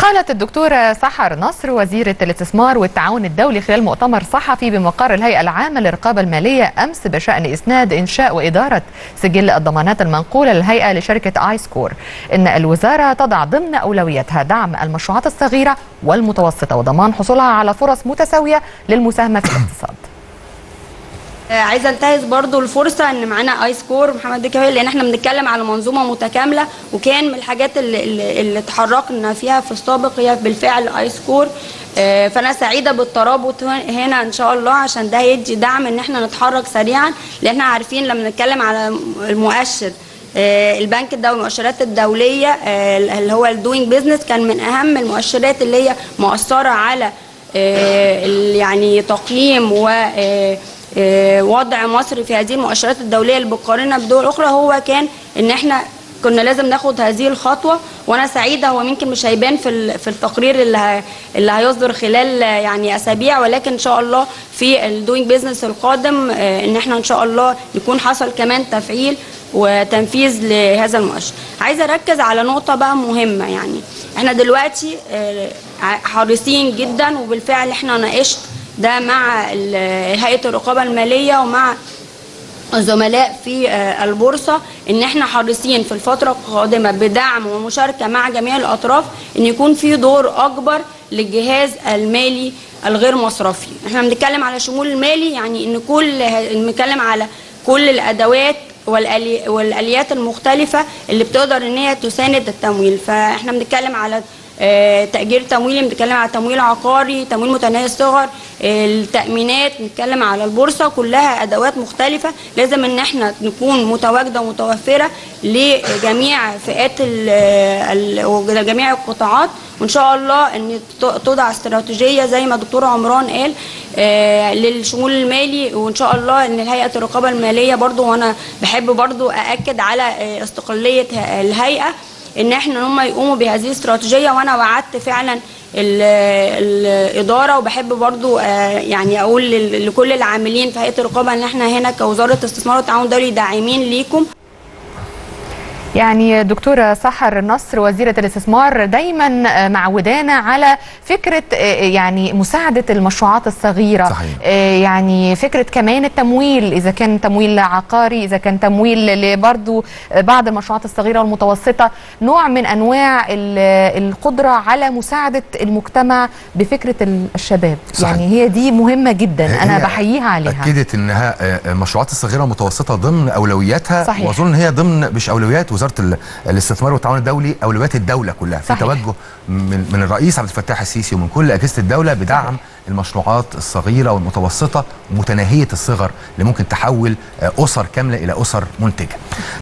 قالت الدكتورة سحر نصر وزيرة الاستثمار والتعاون الدولي خلال مؤتمر صحفي بمقر الهيئة العامة للرقابة المالية أمس بشأن إسناد إنشاء وإدارة سجل الضمانات المنقولة للهيئة لشركة آي سكور إن الوزارة تضع ضمن أولوياتها دعم المشروعات الصغيرة والمتوسطة وضمان حصولها على فرص متساوية للمساهمة في الاقتصاد عايزه انتهز برضو الفرصه ان معانا اي سكور محمد بكاوي لان احنا بنتكلم على منظومه متكامله وكان من الحاجات اللي, اللي, اللي اتحركنا فيها في السابق هي بالفعل اي سكور فانا سعيده بالترابط هنا ان شاء الله عشان ده يدي دعم ان احنا نتحرك سريعا لان احنا عارفين لما نتكلم على المؤشر البنك الدولي المؤشرات الدوليه اللي هو الدوينج بيزنس كان من اهم المؤشرات اللي هي مؤثره على يعني تقييم و وضع مصر في هذه المؤشرات الدوليه اللي بتقارنها بدول اخرى هو كان ان احنا كنا لازم ناخد هذه الخطوه وانا سعيده هو يمكن مش هيبان في في التقرير اللي اللي هيصدر خلال يعني اسابيع ولكن ان شاء الله في الدوينج بيزنس القادم ان احنا ان شاء الله يكون حصل كمان تفعيل وتنفيذ لهذا المؤشر عايزه اركز على نقطه بقى مهمه يعني احنا دلوقتي حريصين جدا وبالفعل احنا ناقشت ده مع هيئه الرقابه الماليه ومع الزملاء في البورصه ان احنا حريصين في الفتره القادمه بدعم ومشاركه مع جميع الاطراف ان يكون في دور اكبر للجهاز المالي الغير مصرفي احنا بنتكلم على شمول المالي يعني ان كل بنتكلم على كل الادوات والألي... والاليات المختلفه اللي بتقدر ان هي تساند التمويل فاحنا بنتكلم على تأجير تمويلي بنتكلم على تمويل عقاري تمويل متناهي الصغر التأمينات بنتكلم على البورصة كلها أدوات مختلفة لازم إن احنا نكون متواجدة ومتوفرة لجميع فئات جميع القطاعات وإن شاء الله إن توضع استراتيجية زي ما الدكتور عمران قال للشمول المالي وإن شاء الله إن هيئة الرقابة المالية برضو وأنا بحب برضو أأكد على استقلالية الهيئة ان احنا هم يقوموا بهذه الاستراتيجيه وانا وعدت فعلا الاداره وبحب برضو يعني اقول لكل العاملين في هيئه الرقابه ان احنا هنا كوزاره استثمار والتعاون الدولي داعمين ليكم يعني دكتورة سحر نصر وزيرة الاستثمار دايما معودانا على فكرة يعني مساعدة المشروعات الصغيرة صحيح. يعني فكرة كمان التمويل إذا كان تمويل عقاري إذا كان تمويل برضو بعض المشروعات الصغيرة والمتوسطة نوع من أنواع القدرة على مساعدة المجتمع بفكرة الشباب صحيح. يعني هي دي مهمة جدا أنا بحييها عليها أكدت أنها المشروعات الصغيرة والمتوسطة ضمن أولوياتها صحيح. وأظن هي ضمن مش أولويات وزارة الاستثمار والتعاون الدولي اولويات الدوله كلها في صحيح. توجه من من الرئيس عبد الفتاح السيسي ومن كل اجهزه الدوله بدعم صحيح. المشروعات الصغيره والمتوسطه متناهيه الصغر اللي ممكن تحول اسر كامله الى اسر منتجه